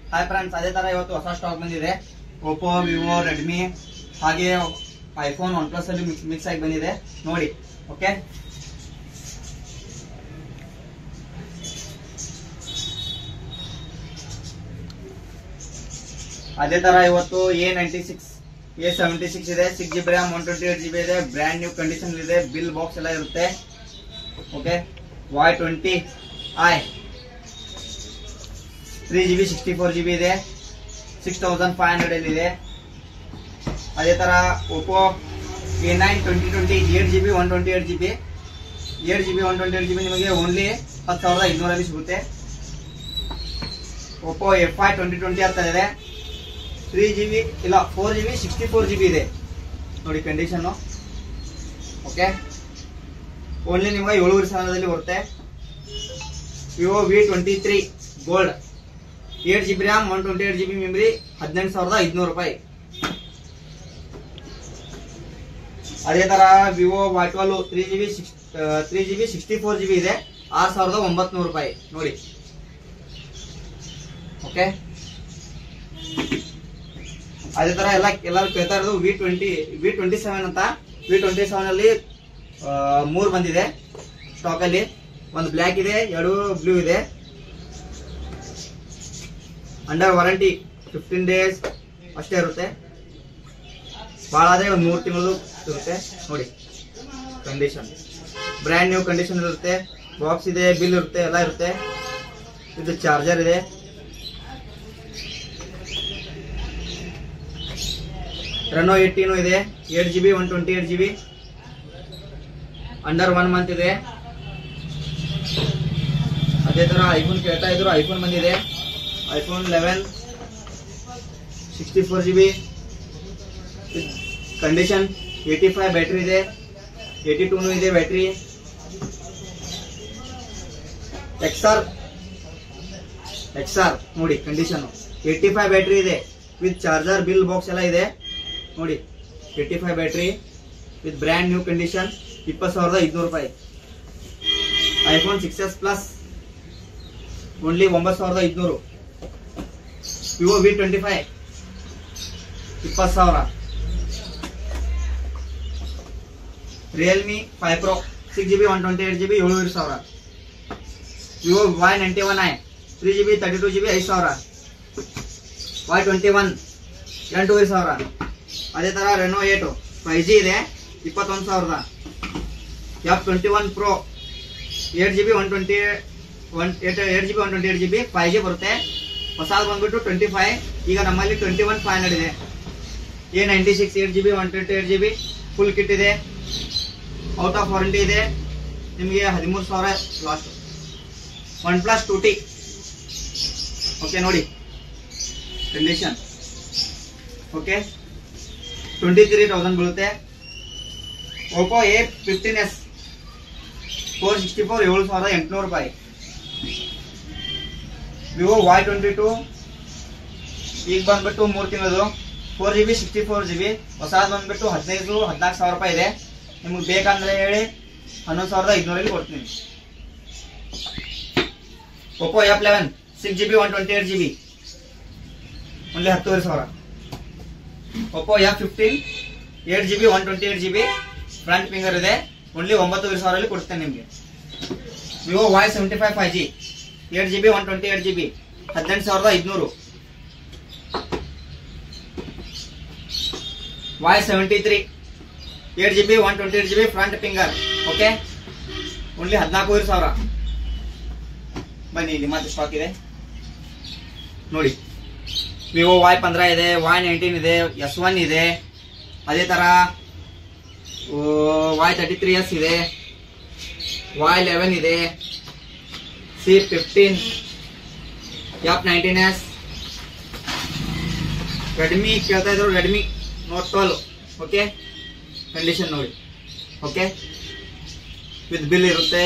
hi friends ಅದೇ ತರ ಇವತ್ತು ಹೊಸ ಸ್ಟಾಕ್ ಬಂದಿದೆ ಓಪೋ ವಿವೋ ರೆಡ್ಮಿ ಹಾಗೆ ಐಫೋನ್ ಒನ್ ಪ್ಲಸ್ ಅಲ್ಲಿ ಮಿಕ್ಸ್ ಆಗಿ ಬಂದಿದೆ ನೋಡಿ ಓಕೆ ಅದೇ ತರ ಇವತ್ತು A ninety six A seventy six ಇದೆ six G B RAM one twenty eight G B ಇದೆ ಬ್ರ್ಯಾಂಡ್ ನ್ಯೂ ಕಂಡೀಷನ್ ಇದೆ ಬಿಲ್ ಬಾಕ್ಸ್ ಎಲ್ಲ ಇರುತ್ತೆ okay Y twenty I three G B sixty four G B ಇದೆ six thousand five hundred ಇದೆ ಅದೇ ತರ Oppo A nine twenty twenty eight G B one twenty eight G B eight G B one twenty eight G B ನಿಮಗೆ only ಹತ್ತು ಸಾವಿರದ ಐದುನೂರಲ್ಲಿ ಸಿಗುತ್ತೆ Oppo F I twenty twenty ಅಂತ ಇದೆ ತ್ರೀ ಜಿ ಬಿ ಇಲ್ಲ four G B sixty four G B ಇದೆ ನೋಡಿ ಕಂಡೀಷನ್ನು ಓಕೆ ಓನ್ಲಿ ನಿಮಗೆ ಏಳುವರೆ ಸಾವಿರದಲ್ಲಿ ಬರುತ್ತೆ Vivo V twenty three gold eight G B RAM one twenty eight G B memory ಹದಿನೆಂಟು ಸಾವಿರದ ಐದುನೂರು ರೂಪಾಯಿ ಅದೇ ತರ Vivo Y twelve three G B six three G B sixty four G B ಇದೆ ಆರು ಸಾವಿರದ ಒಂಬತ್ತು ರೂಪಾಯಿ ನೋಡಿ ಓಕೆ ಅದೇ ತರ ಎಲ್ಲ ಎಲ್ಲರೂ ಕೇಳ್ತಾ ಇರೋದು V twenty V twenty seven ಅಂತ ವಿ ಟ್ವೆಂಟಿ ಸೆವೆನ್ ಅಲ್ಲಿ ಆ, ಮೂರು ಬಂದಿದೆ ಸ್ಟಾಕ್ ಅಲ್ಲಿ ಒಂದು ಬ್ಲ್ಯಾಕ್ ಇದೆ ಎರಡು ಬ್ಲೂ ಇದೆ ಅಂಡರ್ ವಾರಂಟಿ ಫಿಫ್ಟೀನ್ ಡೇಸ್ ಅಷ್ಟೇ ಇರುತ್ತೆ ಭಾಳ ಆದ್ರೆ ಒಂದು ಮೂರು ತಿಂಗಳು ಇರುತ್ತೆ ನೋಡಿ ಕಂಡೀಷನ್ ಬ್ರ್ಯಾಂಡ್ ನ್ಯೂ ಕಂಡೀಷನ್ ಇರುತ್ತೆ ಬಾಕ್ಸ್ ಇದೆ ಬಿಲ್ ಇರುತ್ತೆ ಎಲ್ಲ ಇರುತ್ತೆ ಇದು ಚಾರ್ಜರ್ ಇದೆ ರೆನೋ ಏಯ್ಟೀನು ಇದೆ eight G B one twenty eight G B under one month ಇದೆ ಅದೇ ತರ ಐಫೋನ್ ಕೇಳ್ತಾ ಇದ್ರು ಐಫೋನ್ ಬಂದಿದೆ iPhone eleven sixty four G B condition eighty five battery ಇದೆ ಏಯ್ಟಿ ಟೂನು ಇದೆ ಬ್ಯಾಟ್ರಿ ಎಕ್ಸ್ಆರ್ ಎಕ್ಸ್ಆರ್ ನೋಡಿ ಕಂಡೀಷನ್ ಏಯ್ಟಿ ಫೈವ್ ಬ್ಯಾಟ್ರಿ ಇದೆ ವಿತ್ ಚಾರ್ಜರ್ ಬಿಲ್ ಬಾಕ್ಸ್ ಎಲ್ಲ ಇದೆ ನೋಡಿ eighty five battery with brand new condition ಇಪ್ಪತ್ತು ಸಾವಿರದ ಐದುನೂರು ರೂಪಾಯಿ iPhone six S plus only ಒಂಬತ್ತು ಸಾವಿರದ ಐದುನೂರು ವಿವೋ ವಿ ಟ್ವೆಂಟಿ ಫೈವ್ ಇಪ್ಪತ್ತು ಸಾವಿರ Realme five pro six G B one twenty eight G B ಏಳುವರೆ ಸಾವಿರ Vivo Y ninety one I three G B thirty two G B ಐದು ಸಾವಿರ Y twenty one ಎಂಟೂವರೆ ಸಾವಿರ ಅದೇ ಥರ ರೆನೋ ಏಟು ಫೈವ್ ಜಿ ಇದೆ ಇಪ್ಪತ್ತೊಂದು ಸಾವಿರದ F twenty one pro eight G B one twenty one eight eight G B one twenty eight G B five G ಬರುತ್ತೆ ಹೊಸದು ಬಂದ್ಬಿಟ್ಟು ಟ್ವೆಂಟಿ ಫೈವ್ ಈಗ ನಮ್ಮಲ್ಲಿ ಟ್ವೆಂಟಿ ಒನ್ ಫೈವ್ ಹಂಡ್ರೆಡ್ ಇದೆ A ninety six eight G B one twenty eight G B full kit ಇದೆ out of warranty ಇದೆ ನಿಮಗೆ ಹದಿಮೂರು ಸಾವಿರ last OnePlus two T okay ನೋಡಿ condition okay twenty three thousand ಬೀಳುತ್ತೆ Oppo A fifteen S four sixty four ಏಳು ಸಾವಿರದ ಎಂಟುನೂರು ರೂಪಾಯಿ ವಿವೋ ವೈ ಟ್ವೆಂಟಿ ಟು ಈಗ ಬಂದ್ಬಿಟ್ಟು ಮೂರು ತಿಂಗಳದು four G B sixty four G B ಹೊಸದು ಬಂದ್ಬಿಟ್ಟು ಹದಿನೈದು ಹದಿನಾಲ್ಕು ಸಾವಿರ ರೂಪಾಯಿ ಇದೆ ನಿಮ್ಗೆ ಬೇಕಂದ್ರೆ ಹೇಳಿ ಹನ್ನೊಂದು ಸಾವಿರದ ಐದುನೂರಲ್ಲಿ ಕೊಡ್ತೀನಿ Oppo F eleven six G B one twenty eight G B only ಹತ್ತುವರೆ ಸಾವಿರ Oppo F fifteen eight G B one twenty eight G B front finger ಇದೆ ಓನ್ಲಿ ಒಂಬತ್ತುವರೆ ಸಾವಿರಲ್ಲಿ ಕೊಡ್ತೇನೆ ನಿಮಗೆ Vivo Y seventy five five G eight G B one twenty eight G B ಹದಿನೆಂಟು ಸಾವಿರದ ಐದುನೂರು Y seventy three eight G B one twenty eight G B front finger okay only ಹದಿನಾಲ್ಕೂವರೆ ಸಾವಿರ ಬನ್ನಿ ಇಲ್ಲಿ ಮತ್ತೆ ಸ್ಟಾಕ್ ಇದೆ ನೋಡಿ ವಿವೋ ವೈ ಪಂದ್ರ ಇದೆ ವೈ ನೈನ್ಟೀನ್ ಇದೆ ಎಸ್ ಒನ್ ಇದೆ ಅದೇ ಥರ ವೈ ತರ್ಟಿ ತ್ರೀ ಎಸ್ ಇದೆ ವೈ ಲೆವೆನ್ ಇದೆ C fifteen F nineteen S Redmi ಕೇಳ್ತಾ ಇದ್ರು Redmi Note twelve okay condition ನೋಡಿ ಓಕೆ ವಿತ್ ಬಿಲ್ ಇರುತ್ತೆ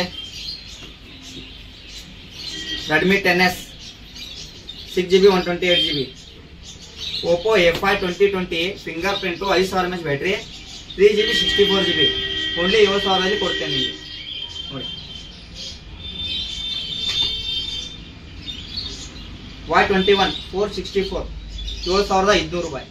Redmi ten S six G B one twenty eight G B Oppo F I twenty twenty fingerprint ಐದು ಸಾವಿರ M H battery three G B sixty four G B only ಏಳು ಸಾವಿರದಲ್ಲಿ ಕೊಡ್ತೇನೆ ನಿಮಗೆ ನೋಡಿ Y twenty one four sixty four ಏಳು ಸಾವಿರದ ಐದುನೂರು ರೂಪಾಯಿ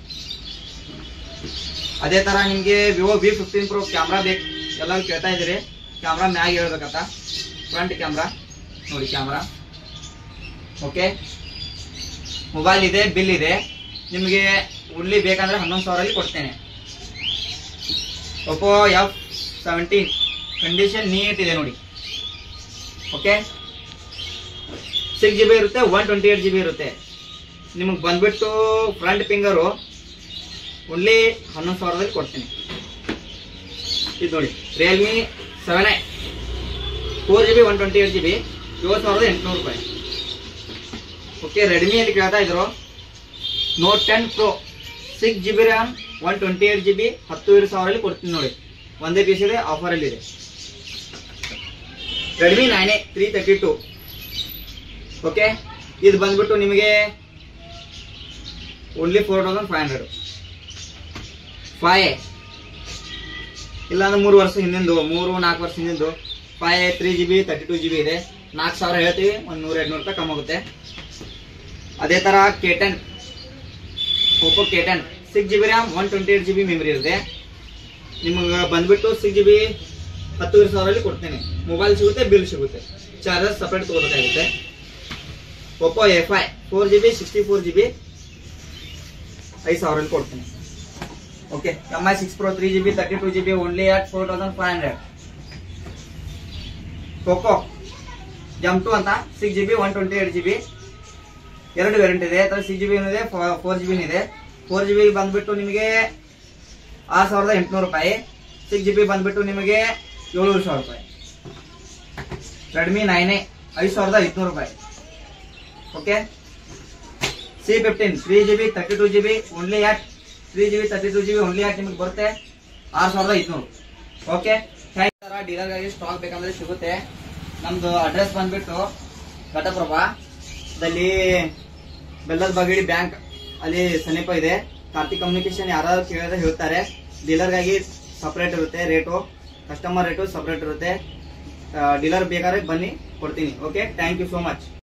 ಅದೇ ತರ ನಿಮಗೆ Vivo V fifteen pro camera ಬೇಕು ಎಲ್ಲ ಕೇಳ್ತಾ ಇದ್ದೀರಿ ಕ್ಯಾಮ್ರಾ ಮ್ಯಾಗ ಹೇಳ್ಬೇಕಂತ ಫ್ರಂಟ್ ಕ್ಯಾಮ್ರಾ ನೋಡಿ ಕ್ಯಾಮ್ರಾ ಓಕೆ ಮೊಬೈಲ್ ಇದೆ ಬಿಲ್ ಇದೆ ನಿಮಗೆ ಉರ್ಲಿ ಬೇಕಂದ್ರೆ ಹನ್ನೊಂದು ಸಾವಿರಲ್ಲಿ ಕೊಡ್ತೇನೆ Oppo F seventeen condition neat ಇದೆ ನೋಡಿ ಓಕೆ ಸಿಕ್ಸ್ ಜಿ ಬಿ ಇರುತ್ತೆ one twenty eight G B ಇರುತ್ತೆ ನಿಮಗೆ ಬಂದ್ಬಿಟ್ಟು ಫ್ರಂಟ್ ಫಿಂಗರು ಓನ್ಲಿ ಹನ್ನೊಂದು ಸಾವಿರದಲ್ಲಿ ಕೊಡ್ತೀನಿ ಇದು ನೋಡಿ Realme seven I four G B one twenty eight G B ಏಳು ಸಾವಿರದ ಎಂಟುನೂರು ರೂಪಾಯಿ ಓಕೆ ರೆಡ್ಮಿಯಲ್ಲಿ ಕೇಳ್ತಾ ಇದ್ರು note ten pro six G B RAM one twenty eight G B ಹತ್ತುವರೆ ಸಾವಿರಲ್ಲಿ ಕೊಡ್ತೀನಿ ನೋಡಿ ಒಂದೇ ಪೀಸ್ ಇದೆ ಆಫರಲ್ಲಿ ಇದೆ Redmi nine A three thirty two okay ಇದು ಬಂದ್ಬಿಟ್ಟು ನಿಮಗೆ only four thousand five hundred ಫೈ ಇಲ್ಲಾಂದ್ರೆ ಮೂರು ವರ್ಷ ಹಿಂದಿಂದು ಮೂರು ನಾಲ್ಕು ವರ್ಷ ಹಿಂದಿಂದು ಫೈ three G B thirty two G B ಇದೆ ನಾಲ್ಕು ಸಾವಿರ ಹೇಳ್ತೀವಿ ಒಂದು ನೂರ ಎರಡು ರೂಪಾಯಿ ಕಮ್ಮಿ ಆಗುತ್ತೆ ಅದೇ ಥರ K ten Oppo K ten six G B RAM one twenty eight G B memory ಇರುತ್ತೆ ನಿಮಗೆ ಬಂದ್ಬಿಟ್ಟು ಸಿಕ್ಸ್ ಜಿ ಬಿ ಹತ್ತುವರೆ ಸಾವಿರಲ್ಲಿ ಕೊಡ್ತೇನೆ ಮೊಬೈಲ್ ಸಿಗುತ್ತೆ ಬಿಲ್ ಸಿಗುತ್ತೆ ಚಾರ್ಜರ್ ಸಪ್ರೇಟ್ ತಗೋಬೇಕಾಗುತ್ತೆ Oppo F I four G B sixty four G B ಐದು ಸಾವಿರಲ್ಲಿ ಕೊಡ್ತೀನಿ okay M I six pro three G B thirty two G B only at four thousand five hundred Poco ಜಮ್ two ಅಂತ six G B one twenty eight G B ಎರಡು variant ಇದೆ six G B ಇದೆ four G B ಇದೆ four G B ಬಂದ್ಬಿಟ್ಟು ನಿಮಗೆ ಆರು ಸಾವಿರದ ಎಂಟುನೂರು ರೂಪಾಯಿ ಸಿಕ್ಸ್ ಜಿ ಬಿ ಬಂದ್ಬಿಟ್ಟು ನಿಮಗೆ ಏಳುವರೆ ಸಾವಿರ ರೂಪಾಯಿ ರೆಡ್ಮಿ ನೈನ್ ಎ ಐದು ಸಾವಿರದ ಐದುನೂರು ರೂಪಾಯಿ okay C fifteen three G B thirty two G B only at three G B thirty two G B only at ನಿಮಗೆ ಬರುತ್ತೆ ಆರು ಸಾವಿರದ ಐದುನೂರು ಓಕೆ ಥ್ಯಾಂಕ್ ಡೀಲರ್ಗಾಗಿ ಸ್ಟಾಕ್ ಬೇಕಂದ್ರೆ ಸಿಗುತ್ತೆ ನಮ್ದು ಅಡ್ರೆಸ್ ಬಂದ್ಬಿಟ್ಟು ಘಟಪ್ರಭಾ ದಲ್ಲಿ ಬೆಲ್ಲದ ಬಗಡಿ ಬ್ಯಾಂಕ್ ಅಲ್ಲಿ ಸಮೀಪ ಇದೆ ಕಾರ್ತಿಕ್ ಕಮ್ಯುನಿಕೇಶನ್ ಯಾರಾದ್ರು ಕೇಳಿದ್ರೆ ಹೇಳ್ತಾರೆ ಡೀಲರ್ಗಾಗಿ ಸಪ್ರೇಟ್ ಇರುತ್ತೆ ರೇಟು ಕಸ್ಟಮರ್ ರೇಟು ಸಪ್ರೇಟ್ ಇರುತ್ತೆ ಡೀಲರ್ ಬೇಕಾದ್ರೆ ಬನ್ನಿ ಕೊಡ್ತೀನಿ okay thank you so much